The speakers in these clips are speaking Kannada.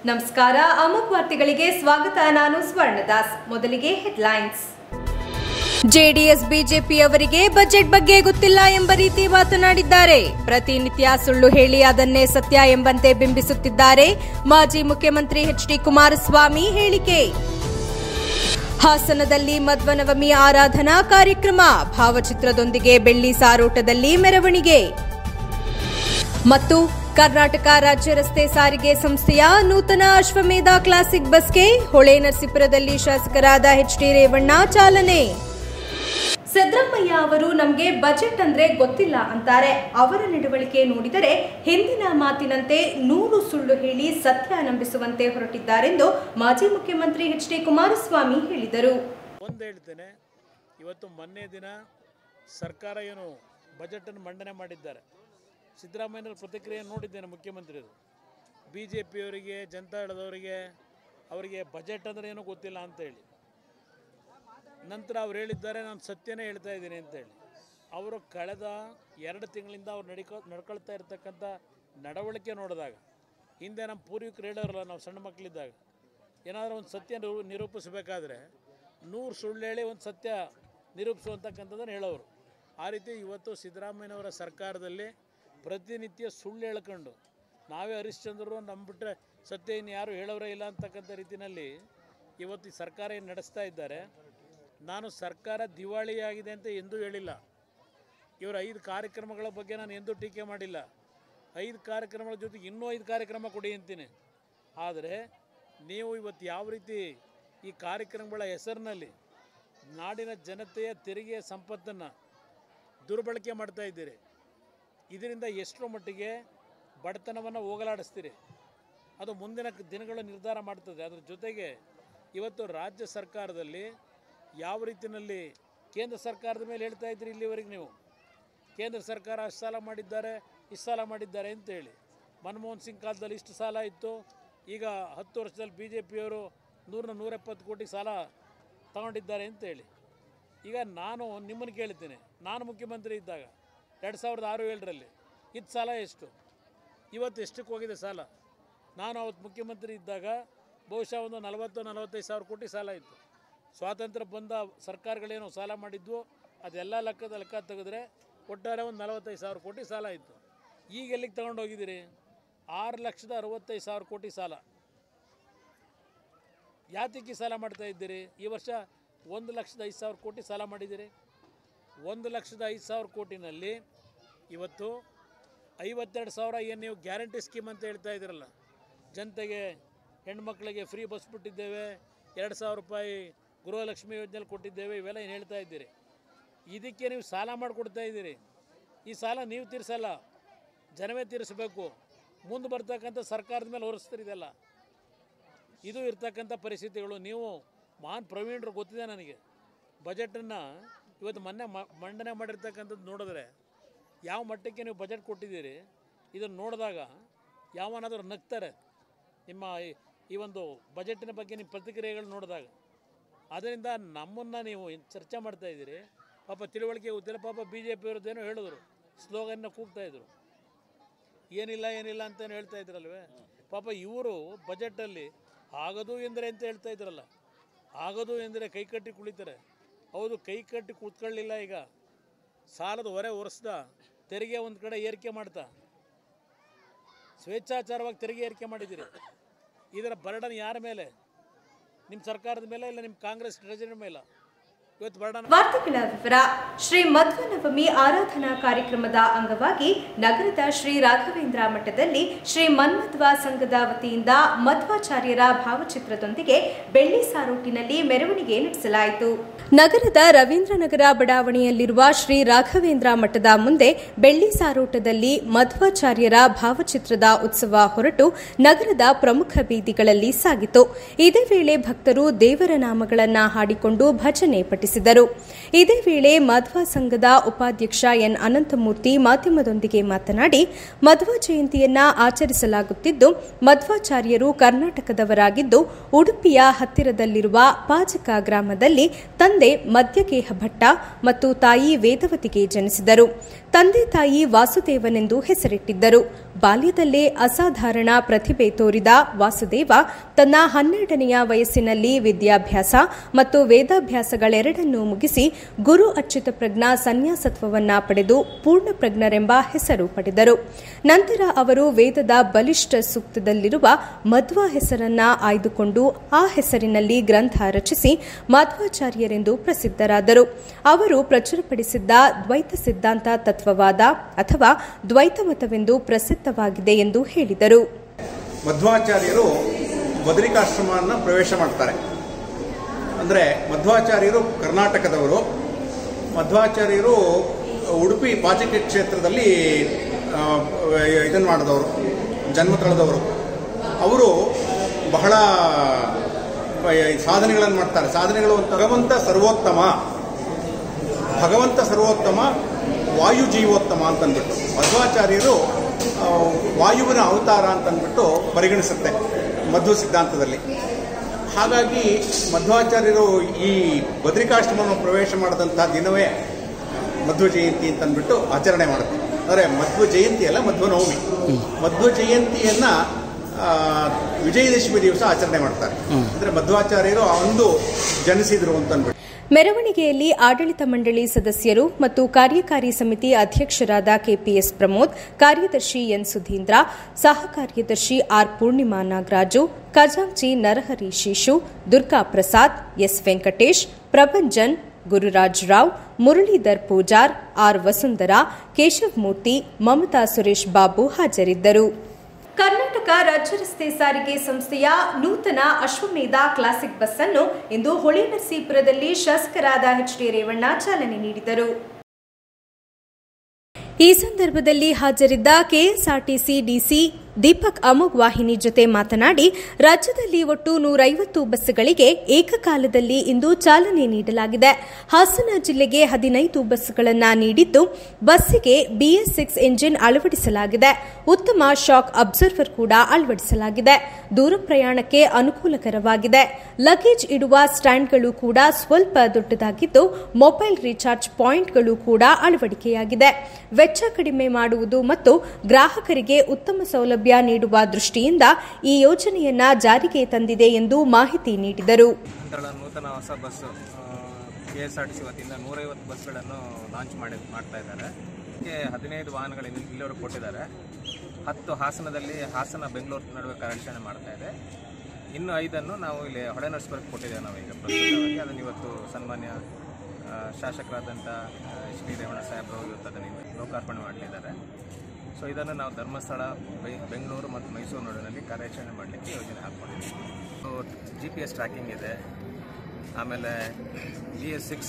ನಮಸ್ಕಾರ ಅಮುಕ್ ವಾರ್ತೆಗಳಿಗೆ ಸ್ವಾಗತ ನಾನು ಸ್ವರ್ಣದಾಸ್ ಮೊದಲಿಗೆ ಹೆಡ್ಲೈನ್ಸ್ ಜೆಡಿಎಸ್ ಬಿಜೆಪಿಯವರಿಗೆ ಬಜೆಟ್ ಬಗ್ಗೆ ಗೊತ್ತಿಲ್ಲ ಎಂಬ ರೀತಿ ಮಾತನಾಡಿದ್ದಾರೆ ಪ್ರತಿನಿತ್ಯ ಸುಳ್ಳು ಹೇಳಿ ಅದನ್ನೇ ಸತ್ಯ ಎಂಬಂತೆ ಬಿಂಬಿಸುತ್ತಿದ್ದಾರೆ ಮಾಜಿ ಮುಖ್ಯಮಂತ್ರಿ ಎಚ್ ಡಿ ಕುಮಾರಸ್ವಾಮಿ ಹೇಳಿಕೆ ಹಾಸನದಲ್ಲಿ ಮಧ್ವನವಮಿ ಆರಾಧನಾ ಕಾರ್ಯಕ್ರಮ ಭಾವಚಿತ್ರದೊಂದಿಗೆ ಬೆಳ್ಳಿ ಸಾರೋಟದಲ್ಲಿ ಮೆರವಣಿಗೆ ಮತ್ತು ಕರ್ನಾಟಕ ರಾಜ್ಯ ರಸ್ತೆ ಸಾರಿಗೆ ಸಂಸ್ಥೆಯ ನೂತನ ಅಶ್ವಮೇಧ ಕ್ಲಾಸಿಕ್ ಬಸ್ಗೆ ಹೊಳೆ ನರಸೀಪುರದಲ್ಲಿ ಶಾಸಕರಾದ ಎಚ್ ಡಿ ರೇವಣ್ಣ ಚಾಲನೆ ಸಿದ್ದರಾಮಯ್ಯ ಅವರು ನಮಗೆ ಬಜೆಟ್ ಅಂದ್ರೆ ಗೊತ್ತಿಲ್ಲ ಅಂತಾರೆ ಅವರ ನಡವಳಿಕೆ ನೋಡಿದರೆ ಹಿಂದಿನ ಮಾತಿನಂತೆ ನೂರು ಸುಳ್ಳು ಹೇಳಿ ಸತ್ಯ ನಂಬಿಸುವಂತೆ ಹೊರಟಿದ್ದಾರೆಂದು ಮಾಜಿ ಮುಖ್ಯಮಂತ್ರಿ ಎಚ್ ಡಿ ಕುಮಾರಸ್ವಾಮಿ ಹೇಳಿದರು ಒಂದು ಹೇಳ್ತೇನೆ ಇವತ್ತು ಮೊನ್ನೆ ದಿನ ಸರ್ಕಾರ ಏನು ಬಜೆಟನ್ನು ಮಂಡನೆ ಮಾಡಿದ್ದಾರೆ ಸಿದ್ದರಾಮಯ್ಯನವರ ಪ್ರತಿಕ್ರಿಯೆ ನೋಡಿದ್ದೇನೆ ಮುಖ್ಯಮಂತ್ರಿಯರು ಬಿ ಜೆ ಪಿಯವರಿಗೆ ಜನತಾದಳದವರಿಗೆ ಅವರಿಗೆ ಬಜೆಟ್ ಅಂದರೆ ಏನೂ ಗೊತ್ತಿಲ್ಲ ಅಂತೇಳಿ ನಂತರ ಅವ್ರು ಹೇಳಿದ್ದಾರೆ ನಾನು ಸತ್ಯನೇ ಹೇಳ್ತಾ ಇದ್ದೀನಿ ಅಂತೇಳಿ ಅವರು ಕಳೆದ ಎರಡು ತಿಂಗಳಿಂದ ಅವ್ರು ನಡಿಕೊ ನಡ್ಕೊಳ್ತಾ ಇರ್ತಕ್ಕಂಥ ನಡವಳಿಕೆ ನೋಡಿದಾಗ ಹಿಂದೆ ನಮ್ಮ ಪೂರ್ವಿಕರು ಹೇಳೋರಲ್ಲ ನಾವು ಸಣ್ಣ ಮಕ್ಕಳಿದ್ದಾಗ ಏನಾದರೂ ಒಂದು ಸತ್ಯ ನಿರೂ ನಿರೂಪಿಸಬೇಕಾದ್ರೆ ನೂರು ಸುಳ್ಳು ಹೇಳಿ ಒಂದು ಸತ್ಯ ನಿರೂಪಿಸುವಂತಕ್ಕಂಥದ್ದನ್ನು ಹೇಳೋರು ಆ ರೀತಿ ಇವತ್ತು ಸಿದ್ದರಾಮಯ್ಯನವರ ಸರ್ಕಾರದಲ್ಲಿ ಪ್ರತಿನಿತ್ಯ ಸುಳ್ಳು ಹೇಳ್ಕೊಂಡು ನಾವೇ ಹರಿಶ್ಚಂದ್ರರು ನಂಬಿಟ್ರೆ ಸತ್ಯ ಇನ್ನು ಯಾರು ಹೇಳೋರೇ ಇಲ್ಲ ಅಂತಕ್ಕಂಥ ರೀತಿಯಲ್ಲಿ ಇವತ್ತು ಈ ಸರ್ಕಾರ ಏನು ನಡೆಸ್ತಾ ಇದ್ದಾರೆ ನಾನು ಸರ್ಕಾರ ದಿವಾಳಿಯಾಗಿದೆ ಅಂತ ಎಂದೂ ಹೇಳಿಲ್ಲ ಇವರ ಐದು ಕಾರ್ಯಕ್ರಮಗಳ ಬಗ್ಗೆ ನಾನು ಎಂದೂ ಟೀಕೆ ಮಾಡಿಲ್ಲ ಐದು ಕಾರ್ಯಕ್ರಮಗಳ ಜೊತೆಗೆ ಇನ್ನೂ ಐದು ಕಾರ್ಯಕ್ರಮ ಕೊಡಿ ಅಂತೀನಿ ಆದರೆ ನೀವು ಇವತ್ತು ಯಾವ ರೀತಿ ಈ ಕಾರ್ಯಕ್ರಮಗಳ ಹೆಸರಿನಲ್ಲಿ ನಾಡಿನ ಜನತೆಯ ತೆರಿಗೆಯ ಸಂಪತ್ತನ್ನು ದುರ್ಬಳಕೆ ಮಾಡ್ತಾ ಇದ್ದೀರಿ ಇದರಿಂದ ಎಷ್ಟರ ಮಟ್ಟಿಗೆ ಬಡತನವನ್ನು ಹೋಗಲಾಡಿಸ್ತೀರಿ ಅದು ಮುಂದಿನ ಕ- ದಿನಗಳ ನಿರ್ಧಾರ ಮಾಡ್ತದೆ ಅದ್ರ ಜೊತೆಗೆ ಇವತ್ತು ರಾಜ್ಯ ಸರ್ಕಾರದಲ್ಲಿ ಯಾವ ರೀತಿಯಲ್ಲಿ ಕೇಂದ್ರ ಸರ್ಕಾರದ ಮೇಲೆ ಹೇಳ್ತಾ ಇದ್ದೀರಿ ಇಲ್ಲಿವರೆಗೆ ನೀವು ಕೇಂದ್ರ ಸರ್ಕಾರ ಅಷ್ಟು ಸಾಲ ಮಾಡಿದ್ದಾರೆ ಇಷ್ಟು ಸಾಲ ಮಾಡಿದ್ದಾರೆ ಅಂತೇಳಿ ಮನಮೋಹನ್ ಸಿಂಗ್ ಕಾಲದಲ್ಲಿ ಇಷ್ಟು ಸಾಲ ಇತ್ತು ಈಗ ಹತ್ತು ವರ್ಷದಲ್ಲಿ ಬಿ ಜೆ ಪಿಯವರು ನೂರ ನೂರೆಪ್ಪತ್ತು ಕೋಟಿ ಸಾಲ ತಗೊಂಡಿದ್ದಾರೆ ಅಂತೇಳಿ ಈಗ ನಾನು ನಿಮ್ಮನ್ನು ಕೇಳ್ತೀನಿ ನಾನು ಮುಖ್ಯಮಂತ್ರಿ ಇದ್ದಾಗ ಎರಡು ಸಾವಿರದ ಆರು ಏಳರಲ್ಲಿ ಇದು ಸಾಲ ಎಷ್ಟು ಇವತ್ತು ಎಷ್ಟಕ್ಕೆ ಹೋಗಿದೆ ಸಾಲ ನಾನು ಅವತ್ತು ಮುಖ್ಯಮಂತ್ರಿ ಇದ್ದಾಗ ಬಹುಶಃ ಒಂದು ನಲವತ್ತು ನಲವತ್ತೈದು ಸಾವಿರ ಕೋಟಿ ಸಾಲ ಇತ್ತು ಸ್ವಾತಂತ್ರ್ಯ ಬಂದ ಸರ್ಕಾರಗಳೇನು ಸಾಲ ಮಾಡಿದ್ವು ಅದೆಲ್ಲ ಲೆಕ್ಕದ ಲೆಕ್ಕ ತೆಗೆದ್ರೆ ಒಟ್ಟಾರೆ ಒಂದು ನಲವತ್ತೈದು ಸಾವಿರ ಕೋಟಿ ಸಾಲ ಇತ್ತು ಈಗ ಎಲ್ಲಿಗೆ ತಗೊಂಡು ಹೋಗಿದ್ದೀರಿ ಆರು ಲಕ್ಷದ ಅರವತ್ತೈದು ಸಾವಿರ ಕೋಟಿ ಸಾಲ ಯಾತಕ್ಕೆ ಸಾಲ ಮಾಡ್ತಾ ಇದ್ದೀರಿ ಈ ವರ್ಷ ಒಂದು ಲಕ್ಷದ ಐದು ಸಾವಿರ ಕೋಟಿ ಸಾಲ ಮಾಡಿದ್ದೀರಿ ಒಂದು ಲಕ್ಷದ ಐದು ಸಾವಿರ ಕೋಟಿನಲ್ಲಿ ಇವತ್ತು ಐವತ್ತೆರಡು ಸಾವಿರ ಏನು ನೀವು ಗ್ಯಾರಂಟಿ ಸ್ಕೀಮ್ ಅಂತ ಹೇಳ್ತಾ ಇದ್ದೀರಲ್ಲ ಜನತೆಗೆ ಹೆಣ್ಮಕ್ಳಿಗೆ ಫ್ರೀ ಬಸ್ ಬಿಟ್ಟಿದ್ದೇವೆ ಎರಡು ಸಾವಿರ ರೂಪಾಯಿ ಗೃಹಲಕ್ಷ್ಮಿ ಯೋಜನೆಯಲ್ಲಿ ಕೊಟ್ಟಿದ್ದೇವೆ ಇವೆಲ್ಲ ಏನು ಹೇಳ್ತಾ ಇದ್ದೀರಿ ಇದಕ್ಕೆ ನೀವು ಸಾಲ ಮಾಡಿಕೊಡ್ತಾ ಇದ್ದೀರಿ ಈ ಸಾಲ ನೀವು ತೀರಿಸಲ್ಲ ಜನವೇ ತೀರಿಸಬೇಕು ಮುಂದೆ ಬರ್ತಕ್ಕಂಥ ಸರ್ಕಾರದ ಮೇಲೆ ಹೊರಿಸ್ತೀರಿ ಇದೆಲ್ಲ ಇದು ಇರ್ತಕ್ಕಂಥ ಪರಿಸ್ಥಿತಿಗಳು ನೀವು ಮಹಾನ್ ಪ್ರವೀಣರು ಗೊತ್ತಿದೆ ನನಗೆ ಬಜೆಟನ್ನು ಇವತ್ತು ಮೊನ್ನೆ ಮ- ಮಂಡನೆ ಮಾಡಿರ್ತಕ್ಕಂಥದ್ದು ನೋಡಿದ್ರೆ ಯಾವ ಮಟ್ಟಕ್ಕೆ ನೀವು ಬಜೆಟ್ ಕೊಟ್ಟಿದ್ದೀರಿ ಇದನ್ನು ನೋಡಿದಾಗ ಯಾವನಾದರೂ ನಗ್ತಾರೆ ನಿಮ್ಮ ಈ- ಈ ಒಂದು ಬಜೆಟಿನ ಬಗ್ಗೆ ನಿಮ್ಮ ಪ್ರತಿಕ್ರಿಯೆಗಳು ನೋಡಿದಾಗ ಅದರಿಂದ ನಮ್ಮನ್ನು ನೀವು ಏನ್ ಚರ್ಚೆ ಮಾಡ್ತಾ ಇದ್ದೀರಿ ಪಾಪ ತಿಳುವಳಿಕೆ ಗೊತ್ತಿಲ್ಲ ಪಾಪ ಬಿ ಜೆ ಪಿಯವ್ರದ್ದೇನೋ ಹೇಳಿದ್ರು ಸ್ಲೋಗನ್ನ ಕೂಗ್ತಾಯಿದ್ರು ಏನಿಲ್ಲ ಏನಿಲ್ಲ ಅಂತೇನು ಹೇಳ್ತಾ ಇದ್ರಲ್ವೇ ಪಾಪ ಇವರು ಬಜೆಟಲ್ಲಿ ಆಗದು ಎಂದರೆ ಅಂತ ಹೇಳ್ತಾ ಇದ್ರಲ್ಲ ಆಗದು ಎಂದರೆ ಕೈ ಕಟ್ಟಿ ಕುಳಿತಾರೆ ಹೌದು ಕೈ ಕಟ್ಟಿ ಕೂತ್ಕೊಳ್ಳಿಲ್ಲ ಈಗ ಸಾಲದ ಹೊರೆ ಹೊರಿಸ್ದ ತೆರಿಗೆ ಒಂದು ಕಡೆ ಏರಿಕೆ ಮಾಡ್ತಾ ಸ್ವೇಚ್ಛಾಚಾರವಾಗಿ ತೆರಿಗೆ ಏರಿಕೆ ಮಾಡಿದ್ದೀರಿ ಇದರ ಬರ್ಡನ್ ಯಾರ ಮೇಲೆ ನಿಮ್ಮ ಸರ್ಕಾರದ ಮೇಲೆ ಇಲ್ಲ ನಿಮ್ಮ ಕಾಂಗ್ರೆಸ್ ಟ್ರೆಜರಿ ಮೇಲೆ ಇವತ್ತು ಬರ್ಡನ್ ವಾರ್ತೆಗಳ ವಿವರ ಶ್ರೀ ಮಧ್ವನವಮಿ ಆರಾಧನಾ ಕಾರ್ಯಕ್ರಮದ ಅಂಗವಾಗಿ ನಗರದ ಶ್ರೀ ರಾಘವೇಂದ್ರ ಮಠದಲ್ಲಿ ಶ್ರೀ ಮನ್ಮಧ್ವ ಸಂಘದ ವತಿಯಿಂದ ಮಧ್ವಾಚಾರ್ಯರ ಭಾವಚಿತ್ರದೊಂದಿಗೆ ಬೆಳ್ಳಿ ಸಾರೋಟಿನಲ್ಲಿ ಮೆರವಣಿಗೆ ನಡೆಸಲಾಯಿತು ನಗರದ ರವೀಂದ್ರನಗರ ಬಡಾವಣೆಯಲ್ಲಿರುವ ಶ್ರೀ ರಾಘವೇಂದ್ರ ಮಠದ ಮುಂದೆ ಬೆಳ್ಳಿ ಸಾರೋಟದಲ್ಲಿ ಮಧ್ವಾಚಾರ್ಯರ ಭಾವಚಿತ್ರದ ಉತ್ಸವ ಹೊರಟು ನಗರದ ಪ್ರಮುಖ ಬೀದಿಗಳಲ್ಲಿ ಸಾಗಿತು ಇದೇ ವೇಳೆ ಭಕ್ತರು ದೇವರ ನಾಮಗಳನ್ನ ಹಾಡಿಕೊಂಡು ಭಜನೆ ಪಠಿಸಿದರು ಇದೇ ವೇಳೆ ಮಧ್ವ ಸಂಘದ ಉಪಾಧ್ಯಕ್ಷ ಎನ್ ಅನಂತಮೂರ್ತಿ ಮಾಧ್ಯಮದೊಂದಿಗೆ ಮಾತನಾಡಿ ಮಧ್ವ ಜಯಂತಿಯನ್ನ ಆಚರಿಸಲಾಗುತ್ತಿದ್ದು ಮಧ್ವಾಚಾರ್ಯರು ಕರ್ನಾಟಕದವರಾಗಿದ್ದು ಉಡುಪಿಯ ಹತ್ತಿರದಲ್ಲಿರುವ ಪಾಜಕ ಗ್ರಾಮದಲ್ಲಿ ತಂದೆ ಮಧ್ಯಗೇಹ ಭಟ್ಟ ಮತ್ತು ತಾಯಿ ವೇದವತಿಗೆ ಜನಿಸಿದರು ತಂದೆ ತಾಯಿ ವಾಸುದೇವನೆಂದು ಹೆಸರಿಟ್ಟಿದ್ದರು ಬಾಲ್ಯದಲ್ಲೇ ಅಸಾಧಾರಣ ಪ್ರತಿಭೆ ತೋರಿದ ವಾಸುದೇವ ತನ್ನ ಹನ್ನೆರಡನೆಯ ವಯಸ್ಸಿನಲ್ಲಿ ವಿದ್ಯಾಭ್ಯಾಸ ಮತ್ತು ವೇದಾಭ್ಯಾಸಗಳೆರಡನ್ನೂ ಮುಗಿಸಿ ಗುರು ಅಚ್ಯುತ ಪ್ರಜ್ಞಾ ಸನ್ಯಾಸತ್ವವನ್ನ ಪಡೆದು ಪೂರ್ಣಪ್ರಜ್ಞರೆಂಬ ಹೆಸರು ಪಡೆದರು ನಂತರ ಅವರು ವೇದದ ಬಲಿಷ್ಠ ಸೂಕ್ತದಲ್ಲಿರುವ ಮಧ್ವ ಹೆಸರನ್ನ ಆಯ್ದುಕೊಂಡು ಆ ಹೆಸರಿನಲ್ಲಿ ಗ್ರಂಥ ರಚಿಸಿ ಮಧ್ವಾಚಾರ್ಯರೆಂದು ಪ್ರಸಿದ್ಧರಾದರು ಅವರು ಪ್ರಚುರಪಡಿಸಿದ್ದ ದ್ವೈತ ಸಿದ್ಧಾಂತ ತತ್ವವಾದ ಅಥವಾ ದ್ವೈತ ಮತವೆಂದು ಪ್ರಸಿದ್ಧವಾಗಿದೆ ಎಂದು ಹೇಳಿದರು ಮಧ್ವಾಚಾರ್ಯರು ಬದರಿಕಾಶ್ರಮವನ್ನು ಪ್ರವೇಶ ಮಾಡ್ತಾರೆ ಅಂದರೆ ಮಧ್ವಾಚಾರ್ಯರು ಕರ್ನಾಟಕದವರು ಮಧ್ವಾಚಾರ್ಯರು ಉಡುಪಿ ಪಾಚಕೆ ಕ್ಷೇತ್ರದಲ್ಲಿ ಇದನ್ನು ಮಾಡಿದವರು ಜನ್ಮ ತಳೆದವರು ಅವರು ಬಹಳ ಸಾಧನೆಗಳನ್ನು ಮಾಡ್ತಾರೆ ಸಾಧನೆಗಳು ಅಂತ ಭಗವಂತ ಸರ್ವೋತ್ತಮ ಭಗವಂತ ಸರ್ವೋತ್ತಮ ವಾಯು ಜೀವೋತ್ತಮ ಅಂತಂದ್ಬಿಟ್ಟು ಮಧ್ವಾಚಾರ್ಯರು ಆ, ವಾಯುವಿನ ಅವತಾರ ಅಂತಂದ್ಬಿಟ್ಟು ಪರಿಗಣಿಸುತ್ತೆ ಮಧ್ವ ಸಿದ್ಧಾಂತದಲ್ಲಿ ಹಾಗಾಗಿ ಮಧ್ವಾಚಾರ್ಯರು ಈ ಬದ್ರಿಕಾಶ್ರಮವನ್ನು ಪ್ರವೇಶ ಮಾಡಿದಂಥ ದಿನವೇ ಮಧ್ವ ಜಯಂತಿ ಅಂತಂದ್ಬಿಟ್ಟು ಆಚರಣೆ ಮಾಡುತ್ತೆ ಅಂದರೆ ಮಧ್ವ ಜಯಂತಿ ಅಲ್ಲ ಮಧ್ವ ನವಮಿ ಮಧ್ವ ಜಯಂತಿಯನ್ನ ಆ, ವಿಜಯದಶಮಿ ದಿವಸ ಆಚರಣೆ ಮಾಡ್ತಾರೆ ಅಂದರೆ ಮಧ್ವಾಚಾರ್ಯರು ಆ ಒಂದು ಜನಿಸಿದ್ರು ಅಂತಂದ್ಬಿಟ್ಟು ಮೆರವಣಿಗೆಯಲ್ಲಿ ಆಡಳಿತ ಮಂಡಳಿ ಸದಸ್ಯರು ಮತ್ತು ಕಾರ್ಯಕಾರಿ ಸಮಿತಿ ಅಧ್ಯಕ್ಷರಾದ ಕೆಪಿಎಸ್ ಪ್ರಮೋದ್ ಕಾರ್ಯದರ್ಶಿ ಎನ್ ಸುಧೀಂದ್ರ ಸಹ ಕಾರ್ಯದರ್ಶಿ ಆರ್ ಪೂರ್ಣಿಮಾ ನಾಗರಾಜು ಖಜಾಂಚಿ ನರಹರಿ ಶೀಶು ದುರ್ಗಾ ಪ್ರಸಾದ್ ಎಸ್ ವೆಂಕಟೇಶ್ ಪ್ರಭಂಜನ್ ಗುರುರಾಜ್ ರಾವ್ ಮುರಳೀಧರ್ ಪೂಜಾರ್ ಆರ್ ವಸುಂಧರಾ ಕೇಶವ್ ಮೂರ್ತಿ ಮಮತಾ ಸುರೇಶ್ ಬಾಬು ಹಾಜರಿದ್ದರು ಕರ್ನಾಟಕ ರಾಜ್ಯ ರಸ್ತೆ ಸಾರಿಗೆ ಸಂಸ್ಥೆಯ ನೂತನ ಅಶ್ವಮೇಧ ಕ್ಲಾಸಿಕ್ ಬಸ್ ಅನ್ನು ಇಂದು ಹೊಳೆನರಸೀಪುರದಲ್ಲಿ ಶಾಸಕರಾದ ಎಚ್ ಡಿ ರೇವಣ್ಣ ಚಾಲನೆ ನೀಡಿದರು ಈ ಸಂದರ್ಭದಲ್ಲಿ ಹಾಜರಿದ್ದ ಕೆಎಸ್ಆರ್ಟಿಸಿ ಡಿಸಿ ದೀಪಕ್ ಅಮೋಘ್ ವಾಹಿನಿ ಜೊತೆ ಮಾತನಾಡಿ ರಾಜ್ಯದಲ್ಲಿ ಒಟ್ಟು ನೂರೈವತ್ತು ಬಸ್ಗಳಿಗೆ ಏಕಕಾಲದಲ್ಲಿ ಇಂದು ಚಾಲನೆ ನೀಡಲಾಗಿದೆ ಹಾಸನ ಜಿಲ್ಲೆಗೆ ಹದಿನೈದು ಬಸ್ಗಳನ್ನು ನೀಡಿದ್ದು ಬಸ್ಸಿಗೆ ಬಿಎಸ್ ಸಿಕ್ಸ್ ಎಂಜಿನ್ ಅಳವಡಿಸಲಾಗಿದೆ ಉತ್ತಮ ಶಾಕ್ ಅಬ್ಸರ್ವರ್ ಕೂಡ ಅಳವಡಿಸಲಾಗಿದೆ ದೂರ ಪ್ರಯಾಣಕ್ಕೆ ಅನುಕೂಲಕರವಾಗಿದೆ ಲಗೇಜ್ ಇಡುವ ಸ್ಟ್ಯಾಂಡ್ಗಳು ಕೂಡ ಸ್ವಲ್ಪ ದೊಡ್ಡದಾಗಿದ್ದು ಮೊಬೈಲ್ ರೀಚಾರ್ಜ್ ಪಾಯಿಂಟ್ಗಳು ಕೂಡ ಅಳವಡಿಕೆಯಾಗಿದೆ ವೆಚ್ಚ ಕಡಿಮೆ ಮಾಡುವುದು ಮತ್ತು ಗ್ರಾಹಕರಿಗೆ ಉತ್ತಮ ಸೌಲಭ್ಯ ನೀಡುವ ದೃಷ್ಟಿಯಿಂದ ಈ ಯೋಜನೆಯನ್ನ ಜಾರಿಗೆ ತಂದಿದೆ ಎಂದು ಮಾಹಿತಿ ನೀಡಿದರು ನಂತರ ನೂತನ ಹೊಸ bus K S R T C ವತಿಯಿಂದ ನೂರೈವತ್ತು ಬಸ್ಗಳನ್ನು ಲಾಂಚ್ ಮಾಡಿ ಮಾಡ್ತಾ ಇದ್ದಾರೆ ಇದಕ್ಕೆ ಹದಿನೈದು ವಾಹನಗಳು ಇಲ್ಲಿ- ಇಲ್ಲಿವರೆಗೆ ಕೊಟ್ಟಿದ್ದಾರೆ ಹತ್ತು ಹಾಸನದಲ್ಲಿ ಹಾಸನ ಬೆಂಗಳೂರು ನಡುವೆ ಕಾರ್ಯಾಚರಣೆ ಮಾಡ್ತಾ ಇದೆ ಇನ್ನು ಐದನ್ನು ನಾವು ಇಲ್ಲಿ ಹೊಳೆನರಸೀಪುರಕ್ಕೆ ಕೊಟ್ಟಿದ್ದೇವೆ ನಾವು ಈಗ ಪ್ರಸ್ತುತವಾಗಿ ಅದನ್ನು ಇವತ್ತು ಸನ್ಮಾನ್ಯ ಆ, ಶಾಸಕರಾದಂಥ ಆ, ಎಚ್ ಡಿ ರೇವಣ್ಣ ಸಾಹೇಬರು ಇವತ್ತು ಅದನ್ನು ಲೋಕಾರ್ಪಣೆ ಮಾಡಲಿದ್ದಾರೆ ಸೊ ಇದನ್ನು ನಾವು ಧರ್ಮಸ್ಥಳ ಬೆ- ಬೆಂಗಳೂರು ಮತ್ತು ಮೈಸೂರು ನಡುವಿನಲ್ಲಿ ಕಾರ್ಯಾಚರಣೆ ಮಾಡಲಿಕ್ಕೆ ಯೋಜನೆ ಹಾಕ್ಕೊಂಡಿದ್ದೀವಿ ಜಿ ಪಿ ಎಸ್ ಟ್ರ್ಯಾಕಿಂಗ್ ಇದೆ ಆಮೇಲೆ ಬಿ ಎಸ್ ಸಿಕ್ಸ್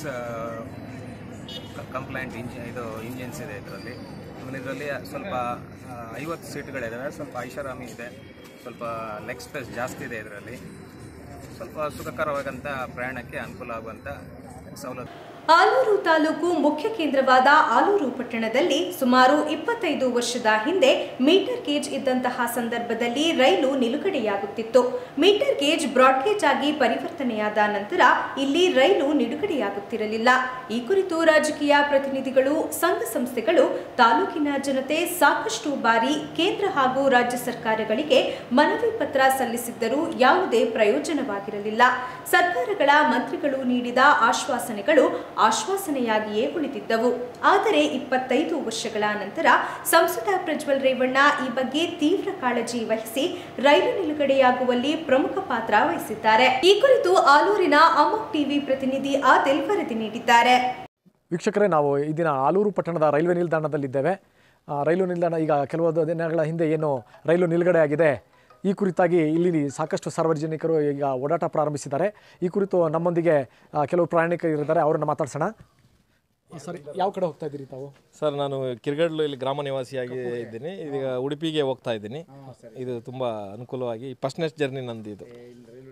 ಕಂಪ್ಲೈಂಟ್ ಇಂಜಿ ಇದು ಇಂಜಿನ್ಸ್ ಇದೆ ಇದರಲ್ಲಿ ಆಮೇಲೆ ಇದರಲ್ಲಿ ಸ್ವಲ್ಪ ಐವತ್ತು ಸೀಟ್ಗಳಿದ್ದಾವೆ ಸ್ವಲ್ಪ ಐಷಾರಾಮಿ ಇದೆ ಸ್ವಲ್ಪ ಲೆಗ್ ಸ್ಪೇಸ್ ಜಾಸ್ತಿ ಇದೆ ಇದರಲ್ಲಿ ಸ್ವಲ್ಪ ಸುಖಕರವಾದಂಥ ಪ್ರಯಾಣಕ್ಕೆ ಅನುಕೂಲ ಆಗುವಂಥ ಸವಲತ್ತು ಆಲೂರು ತಾಲೂಕು ಮುಖ್ಯ ಕೇಂದ್ರವಾದ ಆಲೂರು ಪಟ್ಟಣದಲ್ಲಿ ಸುಮಾರು ಇಪ್ಪತ್ತೈದು ವರ್ಷದ ಹಿಂದೆ ಮೀಟರ್ ಗೇಜ್ ಇದ್ದಂತಹ ಸಂದರ್ಭದಲ್ಲಿ ರೈಲು ನಿಲುಗಡೆಯಾಗುತ್ತಿತ್ತು ಮೀಟರ್ ಗೇಜ್ ಬ್ರಾಡ್ ಗೇಜ್ ಆಗಿ ಪರಿವರ್ತನೆಯಾದ ನಂತರ ಇಲ್ಲಿ ರೈಲು ನಿಲುಗಡೆಯಾಗುತ್ತಿರಲಿಲ್ಲ ಈ ಕುರಿತು ರಾಜಕೀಯ ಪ್ರತಿನಿಧಿಗಳು ಸಂಘ ಸಂಸ್ಥೆಗಳು ತಾಲೂಕಿನ ಜನತೆ ಸಾಕಷ್ಟು ಬಾರಿ ಕೇಂದ್ರ ಹಾಗೂ ರಾಜ್ಯ ಸರ್ಕಾರಗಳಿಗೆ ಮನವಿ ಪತ್ರ ಸಲ್ಲಿಸಿದ್ದರೂ ಯಾವುದೇ ಪ್ರಯೋಜನವಾಗಿರಲಿಲ್ಲ ಸರ್ಕಾರಗಳ ಮಂತ್ರಿಗಳು ನೀಡಿದ ಆಶ್ವಾಸನೆಗಳು ಆಶ್ವಾಸನೆಯಾಗಿಯೇ ಉಳಿದಿದ್ದವು ಆದರೆ ಇಪ್ಪತ್ತೈದು ವರ್ಷಗಳ ನಂತರ ಸಂಸದ ಪ್ರಜ್ವಲ್ ರೇವಣ್ಣ ಈ ಬಗ್ಗೆ ತೀವ್ರ ಕಾಳಜಿ ವಹಿಸಿ ರೈಲು ನಿಲುಗಡೆಯಾಗುವಲ್ಲಿ ಪ್ರಮುಖ ಪಾತ್ರ ವಹಿಸಿದ್ದಾರೆ ಈ ಕುರಿತು ಆಲೂರಿನ ಅಮೋಕ್ ಟಿವಿ ಪ್ರತಿನಿಧಿ ಆದಿಲ್ ವರದಿ ನೀಡಿದ್ದಾರೆ ವೀಕ್ಷಕರೇ ನಾವು ಈ ದಿನ ಆಲೂರು ಪಟ್ಟಣದ ರೈಲ್ವೆ ನಿಲ್ದಾಣದಲ್ಲಿದ್ದೇವೆ ಆ, ರೈಲು ನಿಲ್ದಾಣ ಈಗ ಕೆಲವೊಂದು ದಿನಗಳ ಹಿಂದೆ ಏನು ರೈಲು ನಿಲುಗಡೆ ಆಗಿದೆ ಈ ಕುರಿತಾಗಿ ಇಲ್ಲಿ ಸಾಕಷ್ಟು ಸಾರ್ವಜನಿಕರು ಈಗ ಓಡಾಟ ಪ್ರಾರಂಭಿಸಿದ್ದಾರೆ ಈ ಕುರಿತು ನಮ್ಮೊಂದಿಗೆ ಆ, ಕೆಲವು ಪ್ರಯಾಣಿಕರು ಇದ್ದಾರೆ ಅವರನ್ನು ಮಾತಾಡ್ಸೋಣ ಸರಿ ಯಾವ ಕಡೆ ಹೋಗ್ತಾ ಇದ್ದೀರಿ ತಾವು ಸರ್ ನಾನು ಕಿರ್ಗಡ್ಲು ಇಲ್ಲಿ ಗ್ರಾಮ ನಿವಾಸಿಯಾಗಿ ಇದ್ದೀನಿ ಇದೀಗ ಉಡುಪಿಗೆ ಹೋಗ್ತಾ ಇದ್ದೀನಿ ಇದು ತುಂಬ ಅನುಕೂಲವಾಗಿ ಫಸ್ಟ್ನೆಸ್ ಜರ್ನಿ ನಂದು ಇದು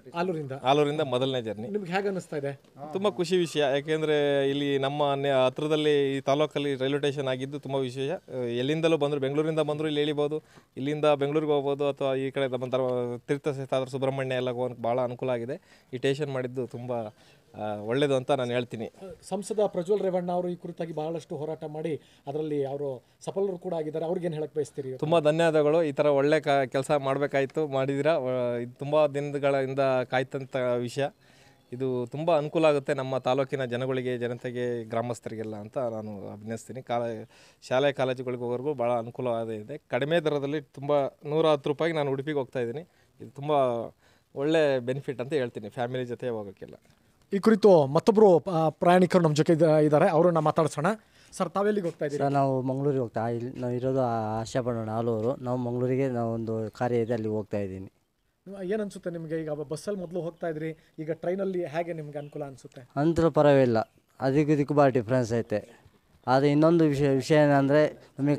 ಆಲೂರಿಂದ ಆಲೂರಿಂದ ಮೊದಲನೇ ಜರ್ನಿ ನಿಮ್ಗೆ ಹೇಗೆ ಅನ್ನಿಸ್ತಾ ಇದೆ ತುಂಬ ಖುಷಿ ವಿಷಯ ಯಾಕೆಂದರೆ ಇಲ್ಲಿ ನಮ್ಮ ನೆ- ಹತ್ರದಲ್ಲಿ ಈ ತಾಲೂಕಲ್ಲಿ ರೈಲ್ವೆ ಸ್ಟೇಷನ್ ಆಗಿದ್ದು ತುಂಬ ವಿಶೇಷ ಅಹ್, ಎಲ್ಲಿಂದಲೂ ಬಂದರು ಬೆಂಗಳೂರಿಂದ ಬಂದರು ಇಲ್ಲಿ ಇಳಿಬೋದು ಇಲ್ಲಿಂದ ಬೆಂಗಳೂರಿಗೆ ಹೋಗ್ಬೋದು ಅಥವಾ ಈ ಕಡೆ ನಮ್ಮ ತರ ತೀರ್ಥಕ್ಷೇತ್ರ ಸುಬ್ರಹ್ಮಣ್ಯ ಎಲ್ಲ ಹೋಗೋಕೆ ಭಾಳ ಅನುಕೂಲ ಆಗಿದೆ ಈ ಸ್ಟೇಷನ್ ಮಾಡಿದ್ದು ತುಂಬ ಅಹ್, ಒಳ್ಳೆಯದು ಅಂತ ನಾನು ಹೇಳ್ತೀನಿ ಸಂಸದ ಪ್ರಜ್ವಲ್ ರೇವಣ್ಣ ಅವರು ಈ ಕುರಿತಾಗಿ ಬಹಳಷ್ಟು ಹೋರಾಟ ಮಾಡಿ ಅದರಲ್ಲಿ ಅವರು ಸಫಲರು ಕೂಡ ಆಗಿದ್ದಾರೆ ಅವ್ರಿಗೇನು ಹೇಳಕ್ ಬಯಸ್ತೀರಿ ಇವತ್ತು? ತುಂಬ ಧನ್ಯವಾದಗಳು ಈ ಥರ ಒಳ್ಳೆ ಕ ಕೆಲಸ ಮಾಡಬೇಕಾಯಿತು ಮಾಡಿದ್ದೀರಾ ಅಹ್, ಇದು ತುಂಬ ದಿನಗಳಿಂದ ಕಾಯ್ತಂಥ ವಿಷಯ ಇದು ತುಂಬ ಅನುಕೂಲ ಆಗುತ್ತೆ ನಮ್ಮ ತಾಲೂಕಿನ ಜನಗಳಿಗೆ ಜನತೆಗೆ ಗ್ರಾಮಸ್ಥರಿಗೆಲ್ಲ ಅಂತ ನಾನು ಅಭಿನಯಿಸ್ತೀನಿ ಕಾಲ ಶಾಲೆ ಕಾಲೇಜುಗಳಿಗೆ ಹೋಗೋರ್ಗೂ ಭಾಳ ಅನುಕೂಲವಾದ ಇದೆ ಕಡಿಮೆ ದರದಲ್ಲಿ ತುಂಬ ನೂರ ಹತ್ತು ರೂಪಾಯಿಗೆ ನಾನು ಉಡುಪಿಗೆ ಹೋಗ್ತಾ ಇದ್ದೀನಿ ಇದು ತುಂಬ ಒಳ್ಳೆ ಬೆನಿಫಿಟ್ ಅಂತ ಹೇಳ್ತೀನಿ ಫ್ಯಾಮಿಲಿ ಜೊತೆ ಹೋಗೋಕ್ಕೆಲ್ಲ ಈ ಕುರಿತು ಮತ್ತೊಬ್ಬರು ಪ್ರಯಾಣಿಕರು ನಮ್ಮ ಜೊತೆ ಇದ್ದ- ಇದ್ದಾರೆ ಅವರನ್ನ ಮಾತಾಡ್ಸೋಣ ಸರ್ ತಾವೆಲ್ಲಿಗೆ ಹೋಗ್ತಾ ಇದ್ದೀರಿ ಸರ್ ನಾವು ಮಂಗಳೂರಿಗೆ ಹೋಗ್ತಾ ಇಲ್ಲಿ ನಾವು ಇರೋದು ಆಶಾಪಡೋಣ ಆಲೂರು ನಾವು ಮಂಗಳೂರಿಗೆ ನಾವು ಒಂದು ಕಾರ್ಯ ಇದೆ ಅಲ್ಲಿಗೆ ಹೋಗ್ತಾ ಇದ್ದೀನಿ ಏನು ಅನ್ಸುತ್ತೆ ನಿಮಗೆ ಈಗ ಬಸ್ಸಲ್ಲಿ ಮೊದಲು ಹೋಗ್ತಾ ಇದ್ರಿ ಈಗ ಟ್ರೈನಲ್ಲಿ ಹೇಗೆ ನಿಮ್ಗೆ ಅನುಕೂಲ ಅನ್ಸುತ್ತೆ ಅಂತೂ ಪರವಾಗಿಲ್ಲ ಅದಕ್ಕೂ ಇದಕ್ಕೂ ಭಾಳ ಡಿಫ್ರೆನ್ಸ್ ಐತೆ ಆದರೆ ಇನ್ನೊಂದು ವಿಷಯ ವಿಷಯ ಏನಂದರೆ ನಮಗೆ